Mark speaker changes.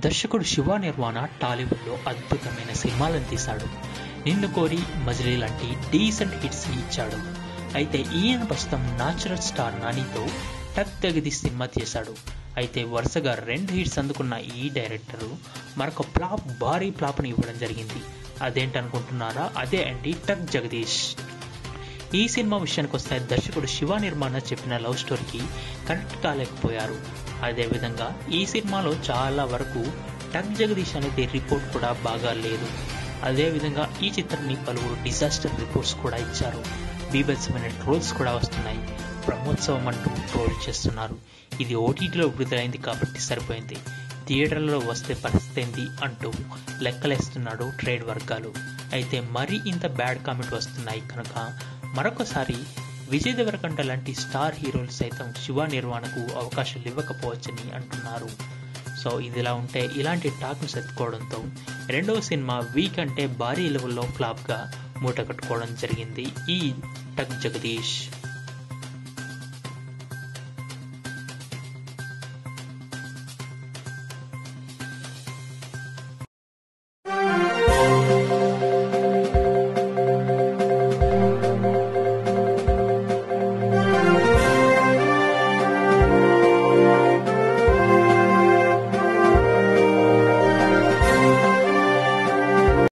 Speaker 1: దర్శకుడు శివ నిర్వాణ టాలీవుడ్లో అద్భుతమైన సినిమాలను తీశాడు నిన్ను కోరి మజిలీ లాంటి డీసెంట్ హిట్స్ ఇచ్చాడు అయితే ఈయన ప్రస్తుతం నాచురల్ స్టార్ నానితో టక్ తెగది సినిమా చేశాడు అయితే వరుసగా రెండు హిట్స్ అందుకున్న ఈ డైరెక్టరు మరొక ఫ్లాప్ భారీ ఫ్లాప్ని ఇవ్వడం జరిగింది అదేంటనుకుంటున్నారా అదే అండి టక్ జగదీష్ ఈ సినిమా విషయానికి వస్తే దర్శకుడు శివ నిర్మాణ చెప్పిన లవ్ స్టోరీకి కనెక్ట్ కాలేకపోయారు అదేవిధంగా ఈ సినిమాలో చాలా వరకు టక్ జగదీష్ అనేది రిపోర్ట్ కూడా బాగా లేదు అదేవిధంగా ఈ చిత్రాన్ని పలువురు డిజాస్టర్ రిపోర్ట్స్ కూడా ఇచ్చారు బీభత్సమైన ట్రోల్స్ కూడా వస్తున్నాయి బ్రహ్మోత్సవం అంటూ ట్రోల్ చేస్తున్నారు ఇది ఓటీటీలో విడుదలైంది కాబట్టి సరిపోయింది థియేటర్లలో వస్తే పరిస్థితి ఏంటి అంటూ లెక్కలేస్తున్నాడు ట్రేడ్ వర్గాలు అయితే మరీ ఇంత బ్యాడ్ కామెంట్ వస్తున్నాయి కనుక మరొకసారి విజయ్ దేవరకొండ లాంటి స్టార్ హీరోలు సైతం శివ నిర్వహణకు అవకాశాలు ఇవ్వకపోవచ్చని అంటున్నారు సో ఇదిలా ఉంటే ఇలాంటి టాక్ను సెత్తుకోవడంతో రెండవ సినిమా వీక్ అంటే భారీ లెవెల్లో ఫ్లాప్గా మూట కట్టుకోవడం జరిగింది ఈ టక్ జగదీష్